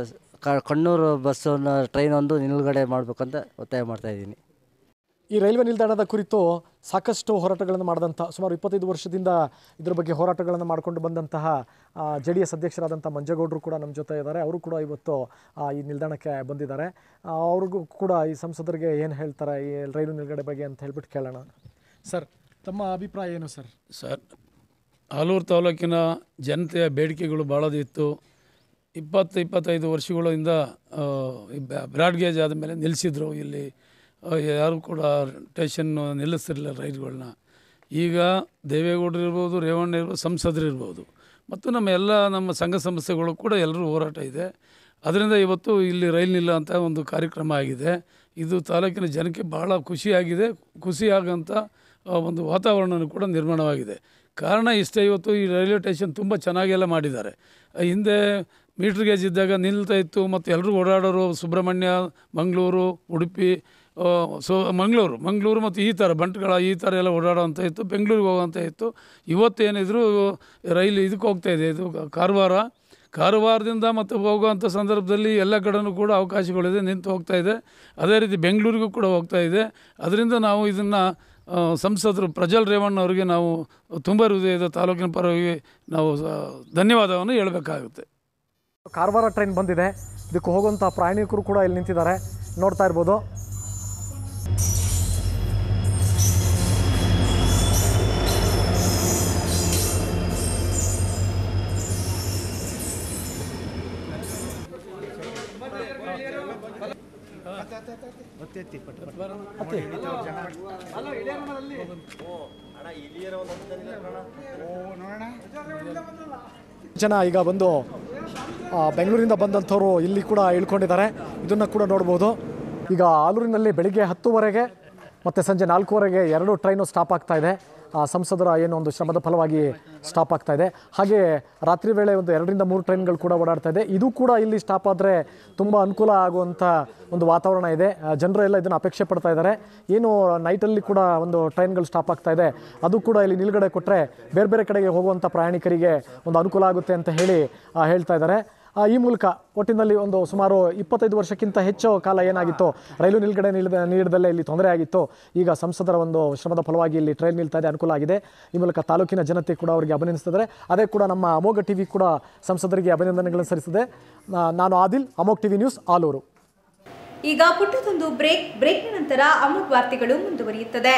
ಕ ಕಣ್ಣೂರು ಬಸ್ಸನ್ನು ಟ್ರೈನ್ ಒಂದು ನಿಲುಗಡೆ ಮಾಡಬೇಕಂತ ಒತ್ತಾಯ ಮಾಡ್ತಾ ಇದ್ದೀನಿ ಈ ರೈಲ್ವೆ ನಿಲ್ದಾಣದ ಕುರಿತು ಸಾಕಷ್ಟು ಹೋರಾಟಗಳನ್ನು ಮಾಡಿದಂಥ ಸುಮಾರು ಇಪ್ಪತ್ತೈದು ವರ್ಷದಿಂದ ಇದ್ರ ಬಗ್ಗೆ ಹೋರಾಟಗಳನ್ನು ಮಾಡಿಕೊಂಡು ಬಂದಂತಹ ಜೆ ಡಿ ಎಸ್ ಅಧ್ಯಕ್ಷರಾದಂಥ ಮಂಜೇಗೌಡರು ಕೂಡ ನಮ್ಮ ಜೊತೆ ಇದ್ದಾರೆ ಅವರು ಕೂಡ ಇವತ್ತು ಆ, ಈ ನಿಲ್ದಾಣಕ್ಕೆ ಬಂದಿದ್ದಾರೆ ಆ, ಅವ್ರಿಗೂ ಕೂಡ ಈ ಸಂಸದರಿಗೆ ಏನು ಹೇಳ್ತಾರೆ ಈ ರೈಲು ನಿಲ್ಗಡೆ ಬಗ್ಗೆ ಅಂತ ಹೇಳ್ಬಿಟ್ಟು ಕೇಳೋಣ ಸರ್ ತಮ್ಮ ಅಭಿಪ್ರಾಯ ಏನು ಸರ್ ಸರ್ ಆಲೂರು ತಾಲೂಕಿನ ಜನತೆಯ ಬೇಡಿಕೆಗಳು ಭಾಳದಿತ್ತು ಇಪ್ಪತ್ತು ಇಪ್ಪತ್ತೈದು ವರ್ಷಗಳಿಂದ ಆ, ಈ ಬ್ಯಾ- ಬ್ರಾಡ್ ಗೇಜ್ ಆದಮೇಲೆ ನಿಲ್ಲಿಸಿದ್ರು ಇಲ್ಲಿ ಆ, ಯಾರು ಕೂಡ ಸ್ಟೇಷನ್ ನಿಲ್ಲಿಸ್ತಿರಲಿಲ್ಲ ರೈಲ್ಗಳನ್ನ ಈಗ ದೇವೇಗೌಡರು ಇರ್ಬೋದು ರೇವಣ್ಣ ಇರ್ಬೋದು ಸಂಸದರು ಇರ್ಬೋದು ಮತ್ತು ನಮ್ಮ ಎಲ್ಲ ನಮ್ಮ ಸಂಘ ಸಂಸ್ಥೆಗಳು ಕೂಡ ಎಲ್ಲರೂ ಹೋರಾಟ ಇದೆ ಅದರಿಂದ ಇವತ್ತು ಇಲ್ಲಿ ರೈಲ್ ನಿಲ್ಲ ಅಂತ ಒಂದು ಕಾರ್ಯಕ್ರಮ ಆಗಿದೆ ಇದು ತಾಲೂಕಿನ ಜನಕ್ಕೆ ಬಹಳ ಖುಷಿಯಾಗಿದೆ ಖುಷಿಯಾಗಂಥ ಆ, ಒಂದು ವಾತಾವರಣ ಕೂಡ ನಿರ್ಮಾಣವಾಗಿದೆ ಕಾರಣ ಇಷ್ಟೇ ಇವತ್ತು ಈ ರೈಲ್ವೆ ಸ್ಟೇಷನ್ ತುಂಬ ಚೆನ್ನಾಗೆಲ್ಲ ಮಾಡಿದ್ದಾರೆ ಆ, ಹಿಂದೆ ಮೀಟ್ರ್ ಗೇಜ್ ಇದ್ದಾಗ ನಿಲ್ತಾ ಇತ್ತು ಮತ್ತು ಎಲ್ಲರೂ ಓಡಾಡೋರು ಸುಬ್ರಹ್ಮಣ್ಯ ಮಂಗಳೂರು ಉಡುಪಿ ಆ, ಸೊ ಮಂಗಳೂರು ಮಂಗಳೂರು ಮತ್ತು ಈ ಥರ ಬಂಟ್ಗಳ ಈ ಥರ ಎಲ್ಲ ಓಡಾಡೋವಂಥ ಇತ್ತು ಬೆಂಗಳೂರಿಗೆ ಹೋಗೋವಂಥ ಇತ್ತು ಇವತ್ತೇನಿದ್ರು ರೈಲು ಇದಕ್ಕೆ ಹೋಗ್ತಾ ಇದೆ ಇದು ಕಾರವಾರ ಕಾರವಾರದಿಂದ ಮತ್ತು ಹೋಗುವಂಥ ಸಂದರ್ಭದಲ್ಲಿ ಎಲ್ಲ ಕಡೆನೂ ಕೂಡ ಅವಕಾಶಗಳಿದೆ ನಿಂತು ಹೋಗ್ತಾ ಇದೆ ಅದೇ ರೀತಿ ಬೆಂಗಳೂರಿಗೂ ಕೂಡ ಹೋಗ್ತಾ ಇದೆ ಅದರಿಂದ ನಾವು ಇದನ್ನು ಸಂಸದರು ಪ್ರಜ್ವಲ್ ರೇವಣ್ಣ ಅವರಿಗೆ ನಾವು ತುಂಬ ಹೃದಯದ ತಾಲೂಕಿನ ಪರವಾಗಿ ನಾವು ಆ, ಧನ್ಯವಾದವನ್ನು ಹೇಳಬೇಕಾಗುತ್ತೆ ಕಾರವಾರ ಟ್ರೈನ್ ಬಂದಿದೆ ಇದಕ್ಕೆ ಹೋಗುವಂಥ ಪ್ರಯಾಣಿಕರು ಕೂಡ ಇಲ್ಲಿ ನಿಂತಿದ್ದಾರೆ ನೋಡ್ತಾ ಇರ್ಬೋದು ಜನ ಈಗ ಬಂದು ಆ, ಬೆಂಗಳೂರಿಂದ ಬಂದಂಥವ್ರು ಇಲ್ಲಿ ಕೂಡ ಇಳ್ಕೊಂಡಿದ್ದಾರೆ ಇದನ್ನು ಕೂಡ ನೋಡ್ಬೋದು ಈಗ ಆಲೂರಿನಲ್ಲಿ ಬೆಳಿಗ್ಗೆ ಹತ್ತುವರೆಗೆ ಮತ್ತು ಸಂಜೆ ನಾಲ್ಕೂವರೆಗೆ ಎರಡು ಟ್ರೈನು ಸ್ಟಾಪ್ ಆಗ್ತಾ ಇದೆ ಆ, ಸಂಸದರ ಏನೋ ಒಂದು ಶ್ರಮದ ಫಲವಾಗಿ ಸ್ಟಾಪ್ ಆಗ್ತಾ ಇದೆ ಹಾಗೆ ರಾತ್ರಿ ವೇಳೆ ಒಂದು ಎರಡರಿಂದ ಮೂರು ಟ್ರೈನ್ಗಳು ಕೂಡ ಓಡಾಡ್ತಾ ಇದೆ ಇದು ಕೂಡ ಇಲ್ಲಿ ಸ್ಟಾಪ್ ಆದರೆ ತುಂಬ ಅನುಕೂಲ ಆಗುವಂಥ ಒಂದು ವಾತಾವರಣ ಇದೆ ಆ, ಜನರು ಎಲ್ಲ ಇದನ್ನು ಅಪೇಕ್ಷೆ ಪಡ್ತಾ ಇದ್ದಾರೆ ಏನು ನೈಟಲ್ಲಿ ಕೂಡ ಒಂದು ಟ್ರೈನ್ಗಳು ಸ್ಟಾಪ್ ಆಗ್ತಾ ಇದೆ ಅದು ಕೂಡ ಇಲ್ಲಿ ನಿಲ್ಗಡೆ ಕೊಟ್ಟರೆ ಬೇರೆ ಬೇರೆ ಕಡೆಗೆ ಹೋಗುವಂಥ ಪ್ರಯಾಣಿಕರಿಗೆ ಒಂದು ಅನುಕೂಲ ಆಗುತ್ತೆ ಅಂತ ಹೇಳಿ ಆ, ಹೇಳ್ತಾ ಇದ್ದಾರೆ ಆ, ಈ ಮೂಲಕ ಒಟ್ಟಿನಲ್ಲಿ ಒಂದು ಸುಮಾರು ಇಪ್ಪತ್ತೈದು ವರ್ಷಕ್ಕಿಂತ ಹೆಚ್ಚು ಕಾಲ ಏನಾಗಿತ್ತು ರೈಲು ನಿಲ್ಗಡೆ ನಿಲ್ದ ನೀಡದಲ್ಲೇ ಇಲ್ಲಿ ತೊಂದರೆ ಆಗಿತ್ತು ಈಗ ಸಂಸದರ ಒಂದು ಶ್ರಮದ ಫಲವಾಗಿ ಇಲ್ಲಿ ಟ್ರೈನ್ ನಿಲ್ತಾ ಇದೆ ಅನುಕೂಲ ಆಗಿದೆ ಈ ಮೂಲಕ ತಾಲೂಕಿನ ಜನತೆ ಕೂಡ ಅವರಿಗೆ ಅಭಿನಂದಿಸ್ತಿದ್ದಾರೆ ಅದೇ ಕೂಡ ನಮ್ಮ ಅಮೋಘ ಟಿವಿ ಕೂಡ ಸಂಸದರಿಗೆ ಅಭಿನಂದನೆಗಳನ್ನು ಸಲ್ಲಿಸಿದೆ ನಾ- ನಾನು ಆದಿಲ್ ಅಮೋಘ್ ಟಿವಿ ನ್ಯೂಸ್ ಆಲೂರು ಈಗ ಪುಟ್ಟದೊಂದು ಬ್ರೇಕ್ ಬ್ರೇಕ್ನ ನಂತರ ಅಮುಕ್ ವಾರ್ತೆಗಳು ಮುಂದುವರಿಯುತ್ತದೆ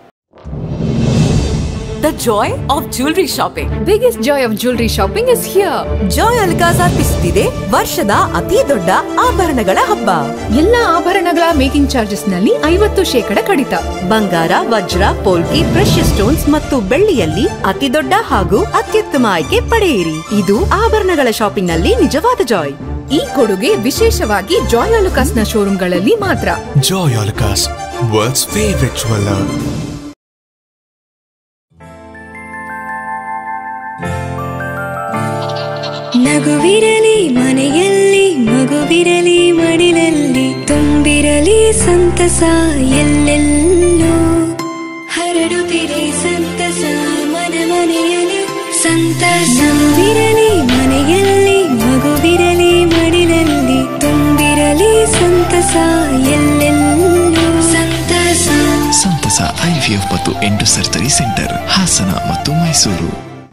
The joy of jewelry shopping. biggest joy of jewelry shopping is here. Joy ಅಲ್ಕಾಸ್ ಅರ್ಪಿಸುತ್ತಿದೆ ವರ್ಷದ ಅತಿ ದೊಡ್ಡ ಆಭರಣಗಳ ಹಬ್ಬ ಎಲ್ಲ ಆಭರಣಗಳ ಮೇಕಿಂಗ್ ಚಾರ್ಜಸ್ ನಲ್ಲಿ ಐವತ್ತು ಶೇಕಡ ಕಡಿತ ಬಂಗಾರ ವಜ್ರ ಪೋಲ್ಕಿ ಪ್ರೆಷಸ್ ಸ್ಟೋನ್ಸ್ ಮತ್ತು ಬೆಳ್ಳಿಯಲ್ಲಿ ಅತಿ ದೊಡ್ಡ ಹಾಗೂ ಅತ್ಯುತ್ತಮ ಆಯ್ಕೆ ಪಡೆಯಿರಿ ಇದು ಆಭರಣಗಳ ಶಾಪಿಂಗ್ ನಲ್ಲಿ ನಿಜವಾದ ಜಾಯ್ ಈ ಕೊಡುಗೆ ವಿಶೇಷವಾಗಿ ಜಾಯ್ ಅಲುಕಾಸ್ ನ ಶೋರೂಮ್ಗಳಲ್ಲಿ ಮಾತ್ರ Joy Alucas, world's favorite jeweler. ನಗುವಿರಲಿ ಮನೆಯಲ್ಲಿ ಮಗುವಿರಲಿ ಮಡಿಲಲ್ಲಿ ತುಂಬಿರಲಿ ಸಂತಸ ಎಲ್ಲೆಲ್ಲೂ ಹರಡುತ್ತಿರಿ ಸಂತಸ ಮನ ಮನೆಯಲ್ಲಿ ಸಂತಸವಿರಲಿ ಮನೆಯಲ್ಲಿ ಮಗುವಿರಲಿ ಮಡಿಲಲ್ಲಿ ತುಂಬಿರಲಿ ಸಂತಸ ಎಲ್ಲೆಲ್ಲೂ ಸಂತಸ Santasa ಐವಿಎಫ್ ಮತ್ತು ಎಂಟು ಸರ್ಜರಿ ಸೆಂಟರ್ ಹಾಸನ ಮತ್ತು Mysuru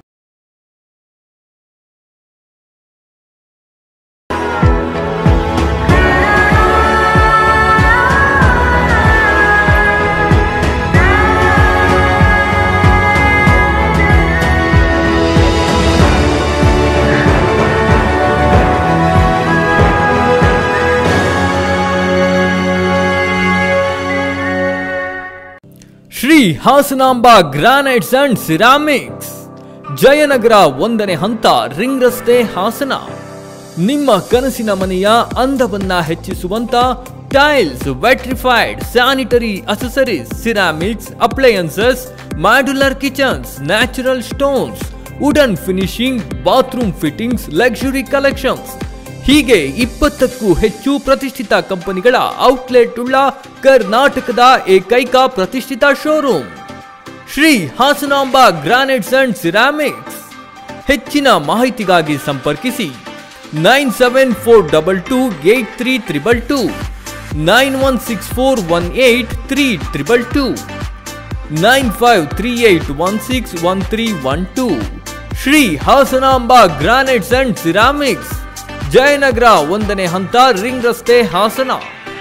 Shri Hasanamba granites and ceramics Jayanagar ಒಂದನೇ ಹಂತ ರಿಂಗ್ ರಸ್ತೆ ಹಾಸನ ನಿಮ್ಮ ಕನಸಿನ ಮನೆಯ ಅಂದವನ್ನ ಹೆಚ್ಚಿಸುವಂತ tiles vitrified sanitary accessories ceramics appliances modular kitchens natural stones wooden finishing bathroom fittings luxury collections ಹೀಗೆ ಇಪ್ಪತ್ತಕ್ಕೂ ಹೆಚ್ಚು ಪ್ರತಿಷ್ಠಿತ ಕಂಪನಿಗಳ ಔಟ್ಲೆಟ್ ಉಳ್ಳ ಕರ್ನಾಟಕದ ಏಕೈಕ ಪ್ರತಿಷ್ಠಿತ showroom Shri Hasanamba granites and ceramics ಹೆಚ್ಚಿನ ಮಾಹಿತಿಗಾಗಿ ಸಂಪರ್ಕಿಸಿ nine seven four double two eight three triple two nine one six four one eight three triple two nine five three eight one six one three one two Shri Hasanamba granites and ceramics Jayanagar ಒಂದನೇ ಹಂತ ರಿಂಗ್ ರಸ್ತೆ ಹಾಸನ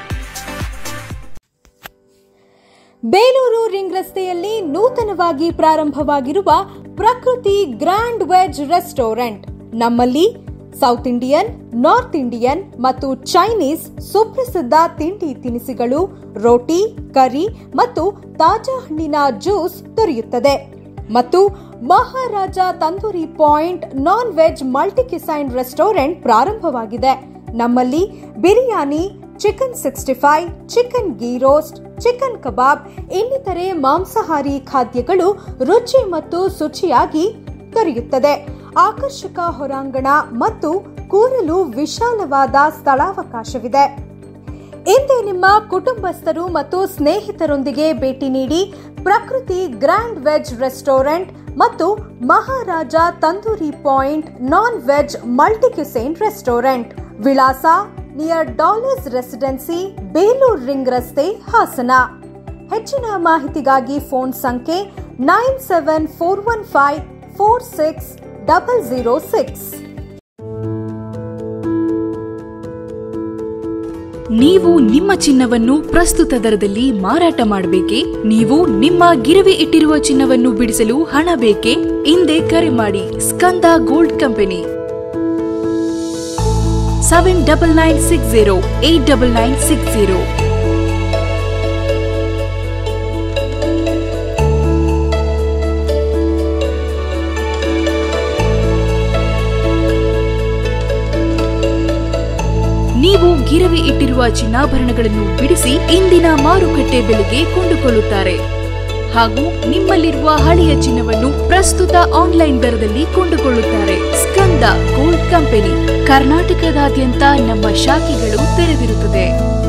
ಬೇಲೂರು ರಿಂಗ್ ರಸ್ತೆಯಲ್ಲಿ ನೂತನವಾಗಿ ಪ್ರಾರಂಭವಾಗಿರುವ ಪ್ರಕೃತಿ ಗ್ರ್ಯಾಂಡ್ ವೆಜ್ ರೆಸ್ಟೋರೆಂಟ್ ನಮ್ಮಲ್ಲಿ ಸೌತ್ ಇಂಡಿಯನ್ ನಾರ್ತ್ ಇಂಡಿಯನ್ ಮತ್ತು ಚೈನೀಸ್ ಸುಪ್ರಸಿದ್ಧ ತಿಂಡಿ ತಿನಿಸುಗಳು ರೋಟಿ ಕರಿ ಮತ್ತು ತಾಜಾ ಹಣ್ಣಿನ ಜ್ಯೂಸ್ ದೊರೆಯುತ್ತದೆ ಮತ್ತು Maharaja tandoori point non veg multi cuisine restaurant ಪ್ರಾರಂಭವಾಗಿದೆ ನಮ್ಮಲ್ಲಿ biryani chicken sixty five chicken ghee roast chicken kebab ಇನ್ನಿತರೆ ಮಾಂಸಾಹಾರಿ ಖಾದ್ಯಗಳು ರುಚಿ ಮತ್ತು ಶುಚಿಯಾಗಿ ದೊರೆಯುತ್ತದೆ ಆಕರ್ಷಕ ಹೊರಾಂಗಣ ಮತ್ತು ಕೂರಲು ವಿಶಾಲವಾದ ಸ್ಥಳಾವಕಾಶವಿದೆ ಇಂದೇ ನಿಮ್ಮ ಕುಟುಂಬಸ್ಥರು ಮತ್ತು ಸ್ನೇಹಿತರೊಂದಿಗೆ ಭೇಟಿ ನೀಡಿ ಪ್ರಕೃತಿ ಗ್ರ್ಯಾಂಡ್ ವೆಜ್ ರೆಸ್ಟೋರೆಂಟ್ ಮತ್ತು Maharaja tandoori point non veg multicuisine restaurant ವಿಳಾಸ near dollars residency Belur ring ರಸ್ತೆ ಹಾಸನ ಹೆಚ್ಚಿನ ಮಾಹಿತಿಗಾಗಿ ಫೋನ್ ಸಂಖ್ಯೆ nine seven four one five four six double zero six ನೀವು ನಿಮ್ಮ ಚಿನ್ನವನ್ನು ಪ್ರಸ್ತುತ ದರದಲ್ಲಿ ಮಾರಾಟ ಮಾಡಬೇಕೇ ನೀವು ನಿಮ್ಮ ಗಿರವಿ ಇಟ್ಟಿರುವ ಚಿನ್ನವನ್ನು ಬಿಡಿಸಲು ಹಣ ಬೇಕೇ ಹಿಂದೆ ಕರೆ ಮಾಡಿ Skanda gold company seven double nine six zero eight double nine six zero ನೀವು ಗಿರವಿ ಇಟ್ಟಿರುವ ಚಿನ್ನಾಭರಣಗಳನ್ನು ಬಿಡಿಸಿ ಇಂದಿನ ಮಾರುಕಟ್ಟೆ ಬೆಲೆಗೆ ಕೊಂಡುಕೊಳ್ಳುತ್ತಾರೆ ಹಾಗೂ ನಿಮ್ಮಲ್ಲಿರುವ ಹಳೆಯ ಚಿನ್ನವನ್ನು ಪ್ರಸ್ತುತ ಆನ್ಲೈನ್ ದರದಲ್ಲಿ ಕೊಂಡುಕೊಳ್ಳುತ್ತಾರೆ ಸ್ಕಂದ ಗೋಲ್ಡ್ ಕಂಪನಿ ಕರ್ನಾಟಕದಾದ್ಯಂತ ನಮ್ಮ ಶಾಖೆಗಳು ತೆರೆದಿರುತ್ತದೆ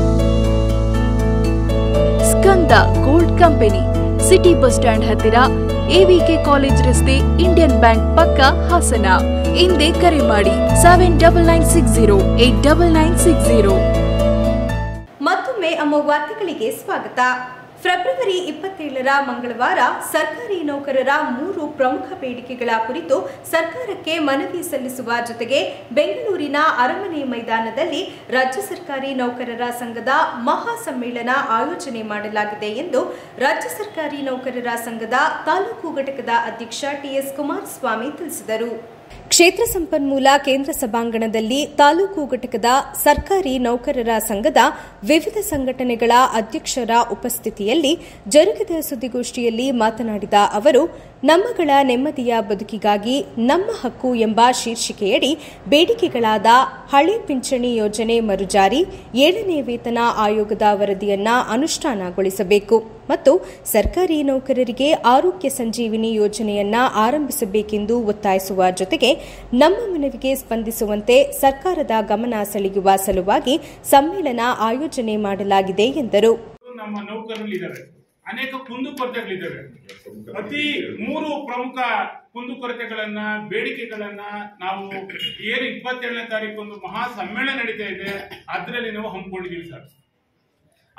Skanda gold company city bus stand ಹತ್ತಿರ ಎವಿಕೆ ಕಾಲೇಜ್ ರಸ್ತೆ ಇಂಡಿಯನ್ ಬ್ಯಾಂಕ್ ಪಕ್ಕ ಹಾಸನ ಹಿಂದೆ ಕರೆ ಮಾಡಿ seven double nine six zero eight double nine six zero ಮತ್ತೊಮ್ಮೆ ಅಮ್ಮ ವಾರ್ತೆಗಳಿಗೆ ಸ್ವಾಗತ ಫೆಬ್ರವರಿ ಇಪ್ಪತ್ತೇಳರ ಮಂಗಳವಾರ ಸರ್ಕಾರಿ ನೌಕರರ ಮೂರು ಪ್ರಮುಖ ಬೇಡಿಕೆಗಳ ಕುರಿತು ಸರ್ಕಾರಕ್ಕೆ ಮನವಿ ಸಲ್ಲಿಸುವ ಜೊತೆಗೆ ಬೆಂಗಳೂರಿನ ಅರಮನೆ ಮೈದಾನದಲ್ಲಿ ರಾಜ್ಯ ಸರ್ಕಾರಿ ನೌಕರರ ಸಂಘದ ಮಹಾ ಸಮ್ಮೇಳನ ಆಯೋಜನೆ ಮಾಡಲಾಗಿದೆ ಎಂದು ರಾಜ್ಯ ಸರ್ಕಾರಿ ನೌಕರರ ಸಂಘದ ತಾಲೂಕು ಘಟಕದ ಅಧ್ಯಕ್ಷ ಟಿಎಸ್ ಕುಮಾರಸ್ವಾಮಿ ತಿಳಿಸಿದರು ಕ್ಷೇತ್ರ ಸಂಪನ್ಮೂಲ ಕೇಂದ್ರ ಸಭಾಂಗಣದಲ್ಲಿ ತಾಲೂಕು ಘಟಕದ ಸರ್ಕಾರಿ ನೌಕರರ ಸಂಘದ ವಿವಿಧ ಸಂಘಟನೆಗಳ ಅಧ್ಯಕ್ಷರ ಉಪಸ್ಥಿತಿಯಲ್ಲಿ ಜರುಗಿದ ಸುದ್ದಿಗೋಷ್ಠಿಯಲ್ಲಿ ಮಾತನಾಡಿದ ಅವರು ನಮ್ಮಗಳ ನೆಮ್ಮದಿಯ ಬದುಕಿಗಾಗಿ ನಮ್ಮ ಹಕ್ಕು ಎಂಬ ಶೀರ್ಷಿಕೆಯಡಿ ಬೇಡಿಕೆಗಳಾದ ಹಳೆ ಪಿಂಚಣಿ ಯೋಜನೆ ಮರುಜಾರಿ ಏಳನೇ ವೇತನ ಆಯೋಗದ ವರದಿಯನ್ನ ಅನುಷ್ಠಾನಗೊಳಿಸಬೇಕು ಮತ್ತು ಸರ್ಕಾರಿ ನೌಕರರಿಗೆ ಆರೋಗ್ಯ ಸಂಜೀವಿನಿ ಯೋಜನೆಯನ್ನ ಆರಂಭಿಸಬೇಕೆಂದು ಒತ್ತಾಯಿಸುವ ಜೊತೆಗೆ ನಮ್ಮ ಮನವಿಗೆ ಸ್ಪಂದಿಸುವಂತೆ ಸರ್ಕಾರದ ಗಮನ ಸೆಳೆಯುವ ಸಲುವಾಗಿ ಸಮ್ಮೇಳನ ಆಯೋಜನೆ ಮಾಡಲಾಗಿದೆ ಎಂದರು ನಮ್ಮ ನೌಕರರಿದ್ದಾರೆ ಅನೇಕ ಕುಂದುಕೊರತೆಗಳಿದ್ದಾವೆ ಅತಿ ಮೂರು ಪ್ರಮುಖ ಕುಂದುಕೊರತೆಗಳನ್ನ ಬೇಡಿಕೆಗಳನ್ನ ನಾವು ಏನು ಇಪ್ಪತ್ತೇಳನೇ ತಾರೀಕು ಒಂದು ಮಹಾ ಸಮ್ಮೇಳನ ನಡೀತಾ ಇದೆ ಅದರಲ್ಲಿ ನಾವು ಹಮ್ಮಿಕೊಂಡಿದ್ದೀವಿ ಸರ್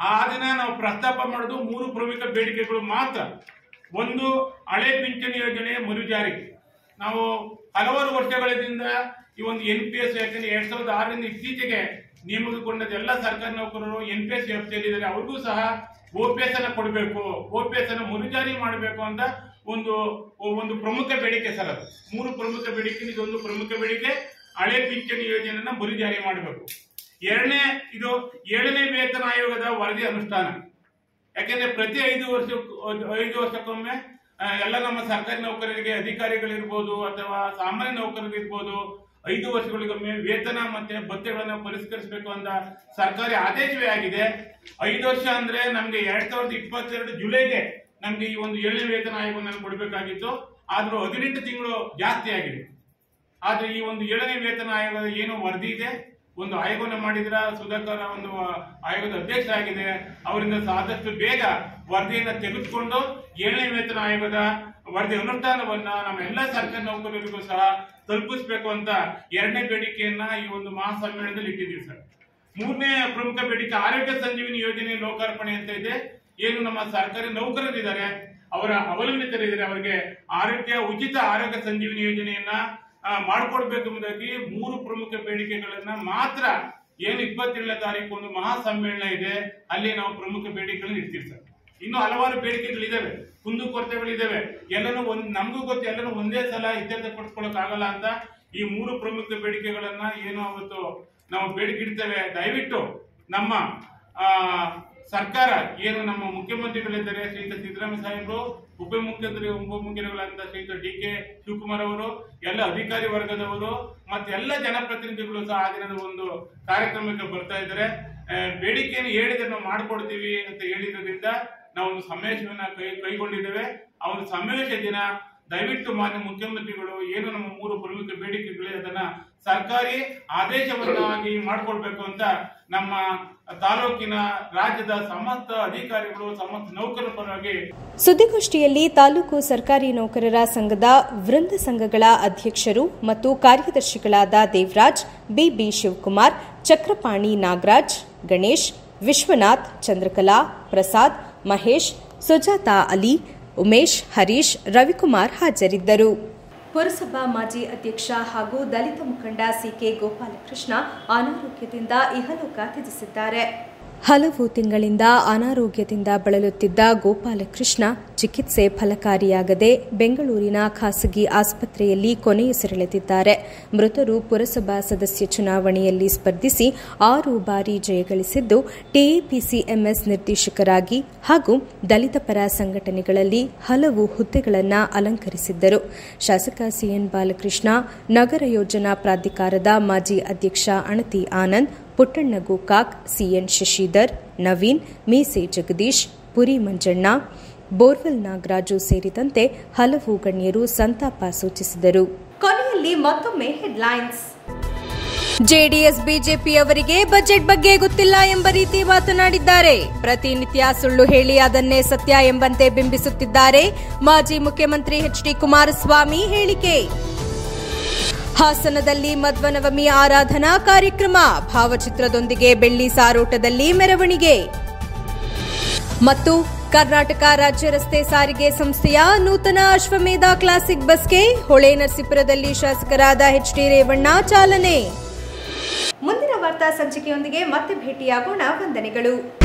ಆ ದಿನ ನಾವು ಪ್ರಸ್ತಾಪ ಮಾಡೋದು ಮೂರು ಪ್ರಮುಖ ಬೇಡಿಕೆಗಳು ಮಾತ್ರ ಒಂದು ಹಳೆ ಪಿಂಚಣಿ ಯೋಜನೆ ಮರುಜಾರಿ ನಾವು ಹಲವಾರು ವರ್ಷಗಳಿಂದ ಈ ಒಂದು ಎನ್ ಪಿ ಎಸ್ ಯಾಕಂದ್ರೆ ಎರಡ್ ಸಾವಿರದ ಆರರಿಂದ ಇತ್ತೀಚೆಗೆ ನೇಮಕಗೊಂಡ ಎಲ್ಲ ಸರ್ಕಾರಿ ನೌಕರರು ಎನ್ ಪಿ ಎಸ್ ವ್ಯಾಪ್ತಿಯಲ್ಲಿದ್ದಾರೆ ಅವ್ರಿಗೂ ಸಹ ಓ ಪಿ ಎಸ್ ಅನ್ನ ಕೊಡಬೇಕು ಓ ಪಿ ಎಸ್ ಅನ್ನ ಮರುಜಾರಿ ಮಾಡಬೇಕು ಅಂತ ಒಂದು ಒಂದು ಪ್ರಮುಖ ಬೇಡಿಕೆ ಸರ್ ಅದು ಮೂರು ಪ್ರಮುಖ ಬೇಡಿಕೆ ಇದೊಂದು ಪ್ರಮುಖ ಬೇಡಿಕೆ ಹಳೆ ಪಿಂಚಣಿ ಯೋಜನೆಯನ್ನ ಮರುಜಾರಿ ಮಾಡಬೇಕು ಎರಡನೇ ಇದು ಏಳನೇ ವೇತನ ಆಯೋಗದ ವರದಿ ಅನುಷ್ಠಾನ ಯಾಕೆಂದ್ರೆ ಪ್ರತಿ ಐದು ವರ್ಷ ಐದು ವರ್ಷಕ್ಕೊಮ್ಮೆ ಆ, ಎಲ್ಲ ನಮ್ಮ ಸರ್ಕಾರಿ ನೌಕರರಿಗೆ ಅಧಿಕಾರಿಗಳಿರ್ಬೋದು ಅಥವಾ ಸಾಮಾನ್ಯ ನೌಕರರಿರ್ಬೋದು ಐದು ವರ್ಷಗಳಿಗೊಮ್ಮೆ ವೇತನ ಮತ್ತೆ ಭತ್ಯೆಗಳನ್ನು ಪರಿಷ್ಕರಿಸಬೇಕು ಅಂತ ಸರ್ಕಾರಿ ಆದೇಶವೇ ಆಗಿದೆ ಐದು ವರ್ಷ ಅಂದ್ರೆ ನಮ್ಗೆ ಎರಡ್ ಸಾವಿರದ ಇಪ್ಪತ್ತೆರಡು ಜುಲೈಗೆ ನಮ್ಗೆ ಈ ಒಂದು ಏಳನೇ ವೇತನ ಆಯೋಗವನ್ನು ಕೊಡಬೇಕಾಗಿತ್ತು ಆದ್ರೂ ಹದಿನೆಂಟು ತಿಂಗಳು ಜಾಸ್ತಿ ಆಗಿದೆ ಆದ್ರೆ ಈ ಒಂದು ಏಳನೇ ವೇತನ ಆಯೋಗದ ಏನು ವರದಿ ಇದೆ ಒಂದು ಆಯೋಗವನ್ನು ಮಾಡಿದ್ರ ಸುಧಾಕರ್ ಒಂದು ಆಯೋಗದ ಅಧ್ಯಕ್ಷ ಆಗಿದೆ ಅವರಿಂದ ಆದಷ್ಟು ಬೇಗ ವರದಿಯನ್ನ ತೆಗೆದುಕೊಂಡು ಏಳನೇ ವೇತನ ಆಯೋಗದ ವರದಿ ಅನುಷ್ಠಾನವನ್ನ ನಮ್ಮ ಎಲ್ಲ ಸರ್ಕಾರಿ ನೌಕರರಿಗೂ ಸಹ ತಲುಪಿಸಬೇಕು ಅಂತ ಎರಡನೇ ಬೇಡಿಕೆಯನ್ನ ಈ ಒಂದು ಮಹಾಸಮ್ಮೇಳನದಲ್ಲಿ ಇಟ್ಟಿದ್ದೀವಿ ಸರ್ ಮೂರನೇ ಪ್ರಮುಖ ಬೇಡಿಕೆ ಆರೋಗ್ಯ ಸಂಜೀವಿನಿ ಯೋಜನೆ ಲೋಕಾರ್ಪಣೆ ಅಂತ ಇದೆ ಏನು ನಮ್ಮ ಸರ್ಕಾರಿ ನೌಕರರಿದ್ದಾರೆ ಅವರ ಅವಲಂಬಿತರಿದ್ದಾರೆ ಅವರಿಗೆ ಆರೋಗ್ಯ ಉಚಿತ ಆರೋಗ್ಯ ಸಂಜೀವಿನಿ ಯೋಜನೆಯನ್ನ ಆ, ಮಾಡ್ಕೊಡ್ಬೇಕು ಎಂಬುದಾಗಿ ಮೂರು ಪ್ರಮುಖ ಬೇಡಿಕೆಗಳನ್ನ ಮಾತ್ರ ಏನು ಇಪ್ಪತ್ತೇಳನೇ ತಾರೀಕು ಒಂದು ಮಹಾ ಸಮ್ಮೇಳನ ಇದೆ ಅಲ್ಲಿ ನಾವು ಪ್ರಮುಖ ಬೇಡಿಕೆಗಳನ್ನ ಇಡ್ತೀವಿ ಸರ್ ಇನ್ನು ಹಲವಾರು ಬೇಡಿಕೆಗಳಿದಾವೆ ಕುಂದು ಕೊರತೆಗಳಿದಾವೆ ಎಲ್ಲನೂ ಒಂದ್ ನಮಗೂ ಗೊತ್ತು ಎಲ್ಲನೂ ಒಂದೇ ಸಲ ಇತ್ಯರ್ಥ ಪಡಿಸ್ಕೊಳಕ್ ಆಗಲ್ಲ ಅಂತ ಈ ಮೂರು ಪ್ರಮುಖ ಬೇಡಿಕೆಗಳನ್ನ ಏನು ಅವತ್ತು ನಾವು ಬೇಡಿಕೆ ಇಡ್ತೇವೆ ದಯವಿಟ್ಟು ನಮ್ಮ ಆ ಸರ್ಕಾರ ಏನು ನಮ್ಮ ಮುಖ್ಯಮಂತ್ರಿಗಳಿದ್ದಾರೆ ಶ್ರೀಯುತ ಸಿದ್ದರಾಮಯ್ಯ ಸಾಹೇಬರು ಉಪಮುಖ್ಯಮಂತ್ರಿ ಉಪಮುಖ್ಯಮಂತ್ರಿಗಳಂತ ಶ್ರೀಯುತ ಡಿ ಕೆ ಶಿವಕುಮಾರ್ ಅವರು ಎಲ್ಲ ಅಧಿಕಾರಿ ವರ್ಗದವರು ಮತ್ತೆ ಎಲ್ಲ ಜನಪ್ರತಿನಿಧಿಗಳು ಸಹ ಆ ದಿನದ ಒಂದು ಕಾರ್ಯಕ್ರಮಕ್ಕೆ ಬರ್ತಾ ಇದ್ದಾರೆ ಆ, ಬೇಡಿಕೆಯನ್ನು ಹೇಳಿದ್ರೆ ನಾವು ಮಾಡ್ಕೊಡ್ತೀವಿ ಅಂತ ಹೇಳಿದ್ರಿಂದ ನಾವು ಒಂದು ಸಮಾವೇಶವನ್ನ ಕೈ ಕೈಗೊಂಡಿದ್ದೇವೆ ಆ ಒಂದು ಸಮಾವೇಶ ದಿನ ದಯವಿಟ್ಟು ಮಾನ್ಯ ಮುಖ್ಯಮಂತ್ರಿಗಳು ಏನು ನಮ್ಮ ಮೂರು ಪ್ರಮುಖ ಬೇಡಿಕೆಗಳಿವೆ ಅದನ್ನ ಸರ್ಕಾರಿ ಆದೇಶವನ್ನಾಗಿ ಮಾಡಿಕೊಡ್ಬೇಕು ಅಂತ ನಮ್ಮ ತಾಲೂಕಿನ ರಾಜ್ಯದ ಸಮಸ್ತ ಅಧಿಕಾರಿಗಳು ಸಮಸ್ತ ನೌಕರರ ಪರವಾಗಿ ಸುದ್ದಿಗೋಷ್ಠಿಯಲ್ಲಿ ತಾಲೂಕು ಸರ್ಕಾರಿ ನೌಕರರ ಸಂಘದ ವೃಂದ ಸಂಘಗಳ ಅಧ್ಯಕ್ಷರು ಮತ್ತು ಕಾರ್ಯದರ್ಶಿಗಳಾದ ದೇವರಾಜ್ ಬಿಬಿ ಶಿವಕುಮಾರ್ ಚಕ್ರಪಾಣಿ ನಾಗರಾಜ್ ಗಣೇಶ್ ವಿಶ್ವನಾಥ್ ಚಂದ್ರಕಲಾ ಪ್ರಸಾದ್ ಮಹೇಶ್ ಸುಜಾತಾ ಅಲಿ ಉಮೇಶ್ ಹರೀಶ್ ರವಿಕುಮಾರ್ ಹಾಜರಿದ್ದರು ಪುರಸಭಾ ಮಾಜಿ ಅಧ್ಯಕ್ಷ ಹಾಗೂ ದಲಿತ ಮುಖಂಡ ಸಿಕೆ ಗೋಪಾಲಕೃಷ್ಣ ಅನಾರೋಗ್ಯದಿಂದ ಇಹಲೋಕ ತ್ಯಜಿಸಿದ್ದಾರೆ ಹಲವು ತಿಂಗಳಿಂದ ಅನಾರೋಗ್ಯದಿಂದ ಬಳಲುತ್ತಿದ್ದ ಗೋಪಾಲಕೃಷ್ಣ ಚಿಕಿತ್ಸೆ ಫಲಕಾರಿಯಾಗದೆ ಬೆಂಗಳೂರಿನ ಖಾಸಗಿ ಆಸ್ಪತ್ರೆಯಲ್ಲಿ ಕೊನೆಯುಸಿರೆಳೆದಿದ್ದಾರೆ ಮೃತರು ಪುರಸಭಾ ಸದಸ್ಯ ಚುನಾವಣೆಯಲ್ಲಿ ಸ್ಪರ್ಧಿಸಿ ಆರು ಬಾರಿ ಜಯಗಳಿಸಿದ್ದು ಟಿಎಪಿಸಿಎಂಎಸ್ ನಿರ್ದೇಶಕರಾಗಿ ಹಾಗೂ ದಲಿತ ಪರ ಸಂಘಟನೆಗಳಲ್ಲಿ ಹಲವು ಹುದ್ದೆಗಳನ್ನು ಅಲಂಕರಿಸಿದ್ದರು ಶಾಸಕ ಸಿಎನ್ ಬಾಲಕೃಷ್ಣ ನಗರ ಯೋಜನಾ ಪ್ರಾಧಿಕಾರದ ಮಾಜಿ ಅಧ್ಯಕ್ಷ ಅಣತಿ ಆನಂದ್ ಪುಟ್ಟಣ್ಣ ಗೋಕಾಕ್ ಸಿಎನ್ ಶಶಿಧರ್ ನವೀನ್ ಮೀಸೆ ಜಗದೀಶ್ ಪುರಿ ಮಂಜಣ್ಣ ಬೋರ್ವೆಲ್ ನಾಗರಾಜು ಸೇರಿದಂತೆ ಹಲವು ಗಣ್ಯರು ಸಂತಾಪ ಸೂಚಿಸಿದರು ಕೊನೆಯಲ್ಲಿ ಮತ್ತೊಮ್ಮೆ ಹೆಡ್ಲೈನ್ಸ್ ಜೆಡಿಎಸ್ ಬಿಜೆಪಿಯವರಿಗೆ ಬಜೆಟ್ ಬಗ್ಗೆ ಗೊತ್ತಿಲ್ಲ ಎಂಬ ರೀತಿ ಮಾತನಾಡಿದ್ದಾರೆ ಪ್ರತಿನಿತ್ಯ ಸುಳ್ಳು ಹೇಳಿ ಅದನ್ನೇ ಸತ್ಯ ಎಂಬಂತೆ ಬಿಂಬಿಸುತ್ತಿದ್ದಾರೆ ಮಾಜಿ ಮುಖ್ಯಮಂತ್ರಿ ಎಚ್ ಡಿ ಕುಮಾರಸ್ವಾಮಿ ಹೇಳಿಕೆ ಹಾಸನದಲ್ಲಿ ಮಧ್ವನವಮಿ ಆರಾಧನಾ ಕಾರ್ಯಕ್ರಮ ಭಾವಚಿತ್ರದೊಂದಿಗೆ ಬೆಳ್ಳಿ ಸಾರೋಟದಲ್ಲಿ ಮೆರವಣಿಗೆ ಮತ್ತು ಕರ್ನಾಟಕ ರಾಜ್ಯ ರಸ್ತೆ ಸಾರಿಗೆ ಸಂಸ್ಥೆಯ ನೂತನ ಅಶ್ವಮೇಧ ಕ್ಲಾಸಿಕ್ ಬಸ್ಗೆ ಹೊಳೆ ನರಸೀಪುರದಲ್ಲಿ ಶಾಸಕರಾದ ಎಚ್ ಡಿ ರೇವಣ್ಣ ಚಾಲನೆ ಮುಂದಿನ ವಾರ್ತಾ ಸಂಚಿಕೆಯೊಂದಿಗೆ ಮತ್ತೆ ಭೇಟಿಯಾಗೋಣ ವಂದನೆಗಳು